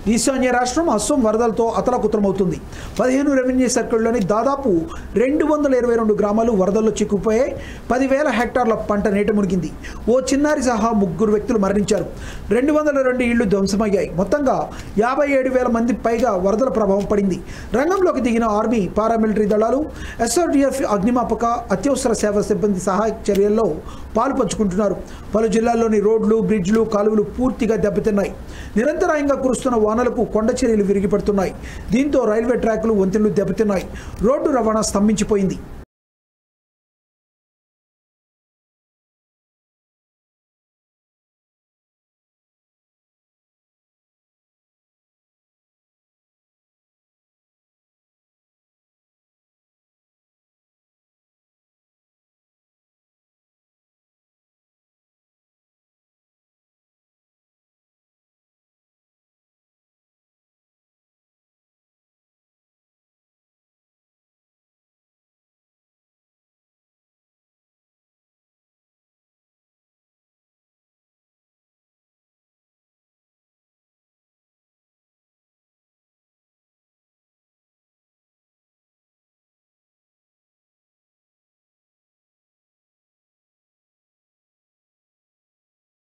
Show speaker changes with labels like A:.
A: ఈశాన్య రాష్ట్రం అస్సోం వరదలతో అతలకుతలమవుతుంది పదిహేను రెవెన్యూ సర్కిల్లోని దాదాపు రెండు వందల ఇరవై రెండు గ్రామాలు వరదల్లో చిక్కుపోయాయి పదివేల హెక్టార్ల పంట నీట మునిగింది ఓ చిన్నారి సహా ముగ్గురు వ్యక్తులు మరణించారు రెండు వందల రెండు ఇళ్లు ధ్వంసమయ్యాయి మొత్తంగా యాభై ఏడు వేల మంది పైగా వరదల ప్రభావం పడింది రంగంలోకి దిగిన ఆర్మీ పారామిలిటరీ దళాలు ఎస్ఆర్డీఎఫ్ అగ్నిమాపక అత్యవసర సేవ సిబ్బంది సహాయక చర్యల్లో పాలు పంచుకుంటున్నారు పలు జిల్లాల్లోని రోడ్లు బ్రిడ్జ్లు కాలువలు పూర్తిగా దెబ్బతిన్నాయి నిరంతరాయంగా కురుస్తున్న వానలకు కొండ చర్యలు విరిగిపడుతున్నాయి దీంతో రైల్వే ట్రాకులు వంతెనలు దెబ్బతిన్నాయి రోడ్డు రవాణా స్తంభించిపోయింది